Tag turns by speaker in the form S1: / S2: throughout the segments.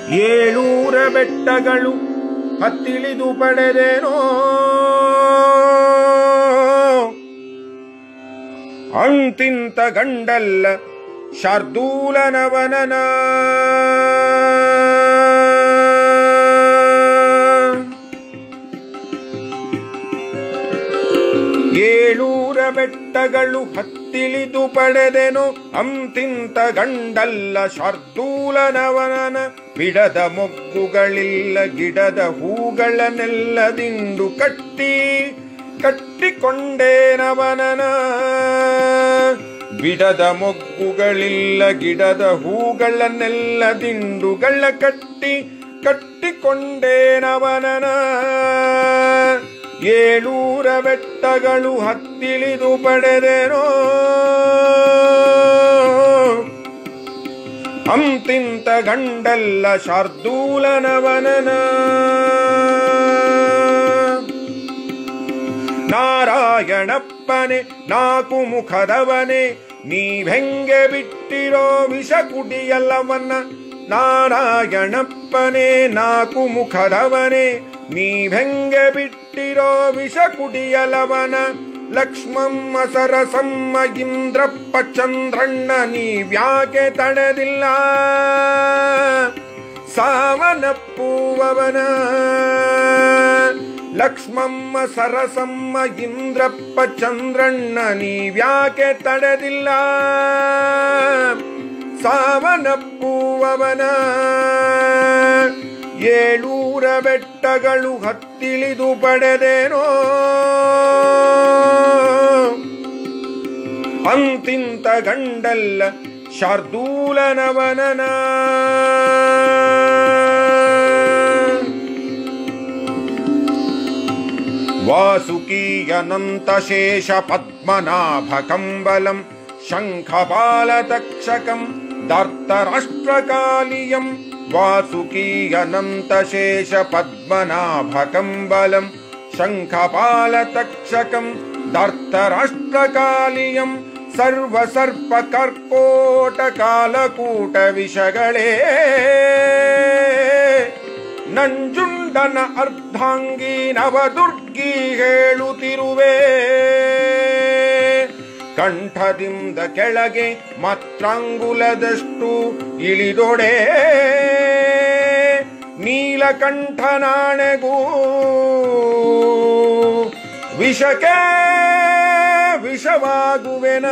S1: ಏಳೂರ ಬೆಟ್ಟಗಳು ಹತ್ತಿಳಿದು ಪಡೆದೇನೋ ಅಂತಿಂತ ಗಂಡಲ್ಲ ಶಾರ್ದೂಲನವನನ ಏಳೂರ ಬೆಟ್ಟಗಳು ಹತ್ತಿಳಿದು ಪಡೆದೆನು ಅಂತಿಂತ ಗಂಡಲ್ಲ ಶಾರ್ದೂಲನವನನ ಬಿಡದ ಮೊಗ್ಗುಗಳಿಲ್ಲ ಗಿಡದ ಹೂಗಳನ್ನೆಲ್ಲ ದಿಂಡು ಕಟ್ಟಿ ಕಟ್ಟಿಕೊಂಡೇನವನನ ಬಿಡದ ಮೊಗ್ಗುಗಳಿಲ್ಲ ಗಿಡದ ಹೂಗಳನ್ನೆಲ್ಲ ದಿಂಡುಗಳ ಕಟ್ಟಿ ಕಟ್ಟಿಕೊಂಡೇನವನನ ಏಳೂರ ಬೆಟ್ಟಗಳು ಹತ್ತಿಳಿದು ಪಡೆದೆನೋ ಅಂತಿಂತ ಗಂಡಲ್ಲ ಶಾರ್ದೂಲನವನನ ನಾರಾಯಣಪ್ಪನೆ ನಾಕು ಮುಖದವನೇ ನೀವೆಂಗೆ ಬಿಟ್ಟಿರೋ ವಿಷ ಕುಡಿಯಲ್ಲವನ್ನ ನಾರಾಯಣಪ್ಪನೆ ನಾಕು ಮುಖದವನೇ ನೀವೆಂಗೆ ಬಿಟ್ಟಿರೋ ವಿಷ ಕುಡಿಯಲವನ ಲಕ್ಷ್ಮಮ್ಮ ಸರಸಮ್ಮ ಇಂದ್ರಪ್ಪ ಚಂದ್ರಣ್ಣ ನೀವ್ಯಾಕೆ ತಡೆದಿಲ್ಲ ಸಾವನಪ್ಪುವವನ ಲಕ್ಷ್ಮಮ್ಮ ಸರಸಮ್ಮ ಇಂದ್ರಪ್ಪ ಚಂದ್ರಣ್ಣ ನೀವ್ಯಾಕೆ ತಡೆದಿಲ್ಲ ಸಾವನಪ್ಪುವವನ ಏಳೂರ ಬೆಟ್ಟಗಳು ಹತ್ತಿಳಿದು ಪಡೆದೇನೋ ಅಂತಿಂತ ಗಂಡಲ್ಲ ಶಾರ್ದೂಲನವನನ ವಾಸುಕೀಯನಂತಶೇಷ ಪದ್ಮನಾಭ ಕಂಬಲಂ ಶಂಖಪಾಲತಕ್ಷಕಂ ದರ್ತರಾಷ್ಟ್ರಕಾಲಿಯಂ ವಾಸುಕೀಯನಂತಶೇಷ ಪದ್ಮನಾಭ ಕಂಬಲಂ ಶಂಖಪಾಲತಕ್ಷಕಂ ದರ್ತರಾಷ್ಟ್ರಕಾಲಿಯಂ ಸರ್ವ ಸರ್ಪ ಕರ್ಕೋಟ ಕಾಲಕೂಟ ವಿಷಗಳೇ ನಂಜುಂಡನ ಅರ್ಧಾಂಗಿ ನವದುರ್ಗಿ ಹೇಳುತ್ತಿರುವೆ ಕಂಠದಿಂದ ಕೆಳಗೆ ಮತ್ರಾಂಗುಲದಷ್ಟು ಇಳಿದೊಡೆ ನೀಲಕಂಠನಾಣೆಗೂ ವಿಷಕ್ಕೆ ವಿಷವಾಗುವೆನ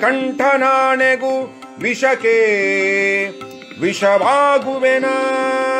S1: ನೀಲಕಂಠನಾಣೆಗೂ ವಿಷಕ್ಕೆ ವಿಷವಾಗುವೆನ